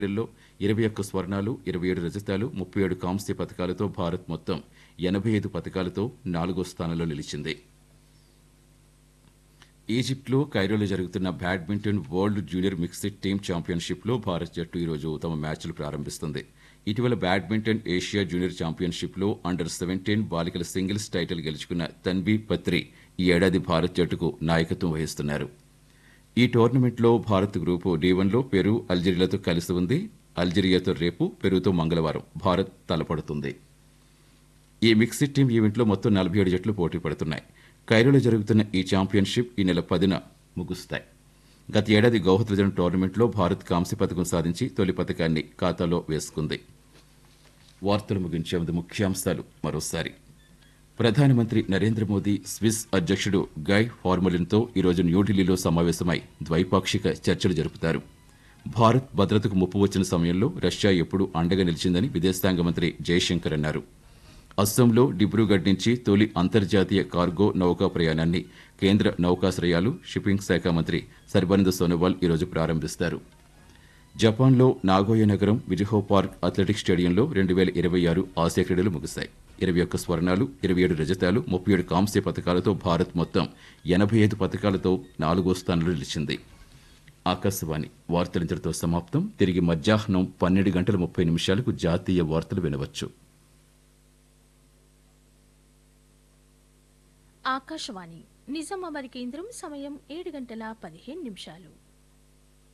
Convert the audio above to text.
లో ఇరవై ఒక్క స్వర్ణాలు ఇరవై ఏడు రజతాలు ముప్పై ఏడు కాంస్య పథకాలతో భారత్ మొత్తం ఎనభై ఐదు పథకాలతో నాలుగో స్థానంలో నిలిచింది ఈజిప్ట్లో కైరోలో జరుగుతున్న badminton world junior mixed team ఛాంపియన్షిప్లో భారత్ జట్టు ఈరోజు తమ మ్యాచ్లు ప్రారంభిస్తుంది ఇటీవల బ్యాడ్మింటన్ ఏషియా జూనియర్ ఛాంపియన్షిప్లో అండర్ సెవెంటీన్ బాలికల సింగిల్స్ టైటిల్ గెలుచుకున్న తన్వీ పత్రి ఈ ఏడాది భారత్ జట్టుకు నాయకత్వం వహిస్తున్నారు ఈ టోర్నమెంట్లో భారత్ గ్రూపు డి వన్లో పెరు అల్జీరియాతో కలిసి ఉంది అల్జీరియాతో రేపు పెరుతో మంగళవారం భారత్ తలపడుతుంది ఈ మిక్స్డ్ టీమ్ ఈవెంట్లో మొత్తం నలభై ఏడు జట్లు పోటీ పడుతున్నాయి కైరోలో జరుగుతున్న ఈ ఛాంపియన్షిప్ ఈ నెల పదిన ముగుస్తాయి గత ఏడాది గౌహతి జరిగిన టోర్నమెంట్లో భారత్ కాంస్య పథకం సాధించి తొలి పథకాన్ని ఖాతాలో వేసుకుంది వార్తలు ముగించే ముందు ముఖ్యాంశాలు మరోసారి ప్రధానమంత్రి నరేంద్ర మోదీ స్విస్ అధ్యక్షుడు గై ఫార్మలిన్తో ఈరోజు న్యూఢిల్లీలో సమావేశమై ద్వైపాక్షిక చర్చలు జరుపుతారు భారత్ భద్రతకు ముప్పు వచ్చిన సమయంలో రష్యా ఎప్పుడూ అండగా నిలిచిందని విదేశాంగ మంత్రి జయశంకర్ అన్నారు అస్సాంలో డిబ్రూగఢ్ నుంచి తొలి అంతర్జాతీయ కార్గో నౌకా ప్రయాణాన్ని కేంద్ర నౌకాశ్రయాలు షిప్పింగ్ శాఖ మంత్రి సర్బానంద సోనోవాల్ ఈరోజు ప్రారంభిస్తారు జపాన్లో నాగోయ నగరం విజిహో పార్క్ అథ్లెటిక్స్ స్టేడియంలో రెండు వేల ఇరవై ఆరు ఆసియా క్రీడలు ముగిశాయి ఇరవై ఒక్క స్వర్ణాలు ఇరవై ఏడు రజతాలు ముప్పై ఏడు కాంస్య పథకాలతో భారత్ మొత్తం ఎనభై ఐదు పథకాలతో నాలుగో స్థానంలో నిలిచింది ఆకాశవాణి వార్తలు ఇంతటితో సమాప్తం తిరిగి మధ్యాహ్నం పన్నెండు గంటల ముప్పై నిమిషాలకు జాతీయ వార్తలు వినవచ్చు ఆకాశవాణి నిజామాబాద్ కేంద్రం సమయం ఏడు గంటల పదిహేను నిమిషాలు